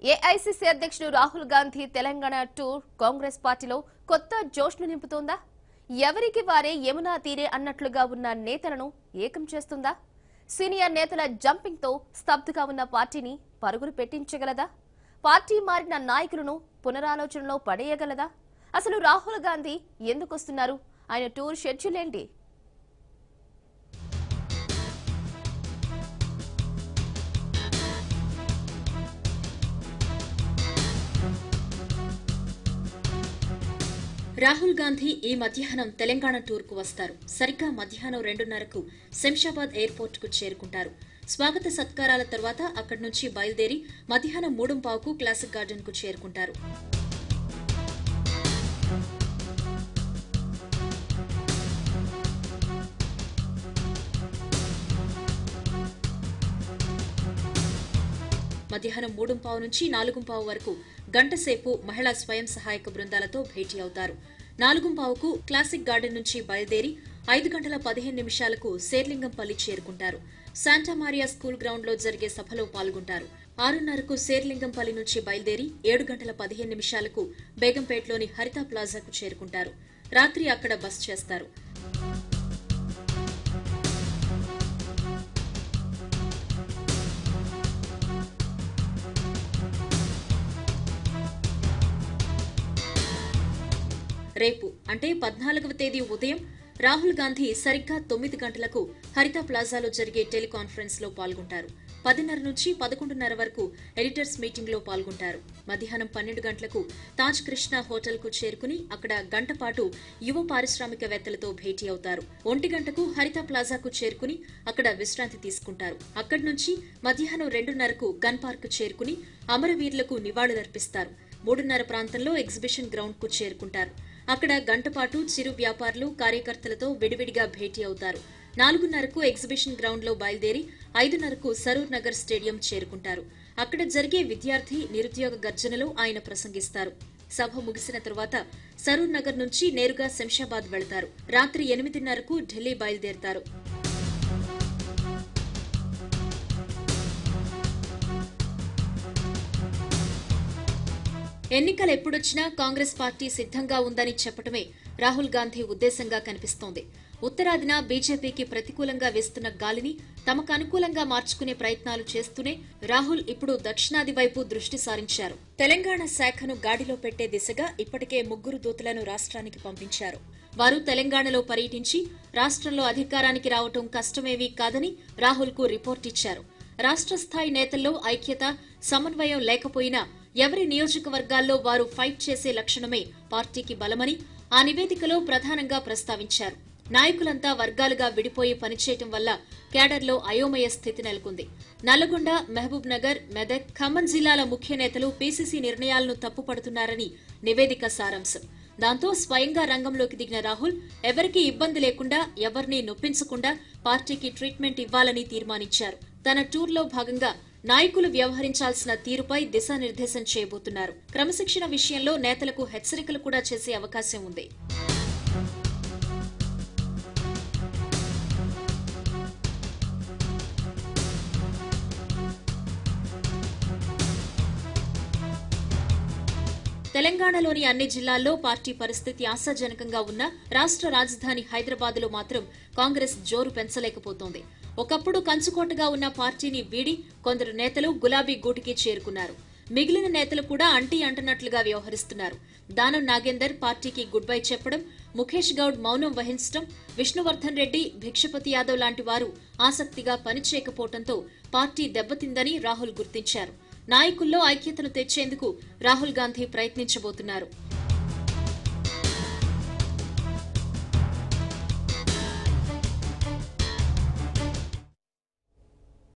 AICC అధ్యక్షుడు Rahul Gandhi Telangana tour Congress పార్టీలో కొత్త జోష్ను నింపుతోందా ఎవరికి వారే యమునా తీరే అన్నట్లుగా ఉన్న నేతలను ఏకం చేస్తుందా సీనియర్ నేతల జంపింగ్ తో స్తబ్దుగా ఉన్న పార్టీని పరుగులు పెట్టించగలదా పార్టీ మారిన నాయకులను పునరాలోచనలో పడేయగలదా అసలు రాహుల్ గాంధీ ఎందుకు వస్తున్నారు ఆయన టూర్ షెడ్యూల్ ఏంటి రాహుల్ గాంధీ ఈ మధ్యాహ్నం తెలంగాణ టూర్కు వస్తారు సరిగ్గా మధ్యాహ్నం రెండున్నరకు శంషాబాద్ ఎయిర్పోర్ట్ కు చేరుకుంటారు స్వాగత సత్కారాల తర్వాత అక్కడి నుంచి బయలుదేరి మధ్యాహ్నం మూడుంపావుకు క్లాసిక్ గార్డెన్ కు చేరుకుంటారు మధ్యాహ్నం మూడుంపావు నుంచి నాలుగుంపావు వరకు గంటసేపు మహిళా స్వయం సహాయక బృందాలతో భేటీ అవుతారు నాలుగుంపావుకు క్లాసిక్ గార్డెన్ నుంచి బయలుదేరి ఐదు గంటల పదిహేను నిమిషాలకు శేర్లింగంపల్లి చేరుకుంటారు శాంటామారియా స్కూల్ గ్రౌండ్ లో జరిగే సభలో పాల్గొంటారు ఆరున్నరకు శేర్లింగంపల్లి నుంచి బయలుదేరి ఏడు గంటల పదిహేను నిమిషాలకు బేగంపేటలోని హరిత ప్లాజాకు చేరుకుంటారు రాత్రి అక్కడ బస్ చేస్తారు రేపు అంటే పద్నాలుగవ తేదీ ఉదయం రాహుల్ గాంధీ సరిగ్గా తొమ్మిది గంటలకు హరిత ప్లాజాలో జరిగే టెలికాన్ఫరెన్స్ లో పాల్గొంటారు పదిన్నర నుంచి పదకొండున్నర వరకు ఎడిటర్స్ మీటింగ్ లో పాల్గొంటారు మధ్యాహ్నం పన్నెండు గంటలకు తాజ్ కృష్ణ హోటల్ కు చేరుకుని అక్కడ గంట పాటు యువ పారిశ్రామికవేత్తలతో భేటీ అవుతారు ఒంటి గంటకు హరిత ప్లాజాకు చేరుకుని అక్కడ విశ్రాంతి తీసుకుంటారు అక్కడి నుంచి మధ్యాహ్నం రెండున్నరకు గన్ పార్క్ చేరుకుని అమరవీరులకు నివాళులర్పిస్తారు మూడున్నర ప్రాంతంలో ఎగ్జిబిషన్ గ్రౌండ్ కు చేరుకుంటారు అక్కడ గంటపాటు చిరు వ్యాపారులు కార్యకర్తలతో విడివిడిగా భేటీ అవుతారు నాలుగున్నరకు ఎగ్జిబిషన్ గ్రౌండ్ లో బయలుదేరి ఐదున్నరకు సరూర్ నగర్ స్టేడియం చేరుకుంటారు అక్కడ జరిగే విద్యార్థి నిరుద్యోగ గర్జనలో ఆయన ప్రసంగిస్తారు సభ ముగిసిన తరువాత సరూర్ నగర్ నుంచి నేరుగా శంషాబాద్ వెళతారు రాత్రి ఎనిమిదిన్నరకు ఢిల్లీ బయలుదేరతారు ఎన్నికలు ఎప్పుడొచ్చినా కాంగ్రెస్ పార్టీ సిద్ధంగా ఉందని చెప్పటమే రాహుల్ గాంధీ ఉద్దేశంగా కనిపిస్తోంది ఉత్తరాదిన బీజేపీకి ప్రతికూలంగా వేస్తున్న గాలిని తమకు అనుకూలంగా మార్చుకునే ప్రయత్నాలు చేస్తూనే రాహుల్ ఇప్పుడు దక్షిణాది వైపు దృష్టి సారించారు తెలంగాణ శాఖను గాడిలో పెట్టే దిశగా ఇప్పటికే ముగ్గురు దూతలను రాష్ట్రానికి పంపించారు వారు తెలంగాణలో పర్యటించి రాష్ట్రంలో అధికారానికి రావటం కష్టమేవీ కాదని రాహుల్ కు రిపోర్ట్ ఇచ్చారు రాష్ట్ర స్థాయి నేతల్లో ఐక్యత సమన్వయం లేకపోయినా ఎవరి నియోజకవర్గాల్లో వారు ఫైట్ చేసే లక్షణమే పార్టీకి బలమని ఆ నివేదికలో ప్రధానంగా ప్రస్తావించారు నాయకులంతా వర్గాలుగా విడిపోయి పనిచేయటం వల్ల కేడర్లో అయోమయ స్థితి నెలకొంది నల్లగొండ మహబూబ్ నగర్ మెదక్ ఖమ్మం జిల్లాల ముఖ్య నేతలు పీసీసీ నిర్ణయాలను తప్పుపడుతున్నారని నివేదిక సారాంశం దాంతో స్వయంగా రంగంలోకి దిగిన రాహుల్ ఎవరికీ ఇబ్బంది లేకుండా ఎవరిని నొప్పించకుండా పార్టీకి ట్రీట్మెంట్ ఇవ్వాలని తీర్మానించారు తన టూర్లో భాగంగా నాయకులు వ్యవహరించాల్సిన తీరుపై దిశానిర్దేశం చేయబోతున్నారు క్రమశిక్షణ విషయంలో నేతలకు హెచ్చరికలు కూడా చేసే అవకాశం ఉంది తెలంగాణలోని అన్ని జిల్లాల్లో పార్టీ పరిస్థితి ఆశాజనకంగా ఉన్నా రాష్ట్ర రాజధాని హైదరాబాద్ లో మాత్రం కాంగ్రెస్ జోరు పెంచలేకపోతోంది ఒకప్పుడు కంచుకోటగా ఉన్న పార్టీని వీడి కొందరు నేతలు గులాబీ గూటికి చేరుకున్నారు మిగిలిన నేతలు కూడా అంటీ అంటనట్లుగా వ్యవహరిస్తున్నారు దానం నాగేందర్ పార్టీకి గుడ్ బై చెప్పడం ముఖేష్ గౌడ్ మౌనం వహించడం విష్ణువర్ధన్ రెడ్డి భిక్షపతి యాదవ్ లాంటి వారు ఆసక్తిగా పనిచేయకపోవడంతో పార్టీ దెబ్బతిందని రాహుల్ గుర్తించారు నాయకుల్లో ఐక్యతను తెచ్చేందుకు రాహుల్ గాంధీ ప్రయత్నించబోతున్నారు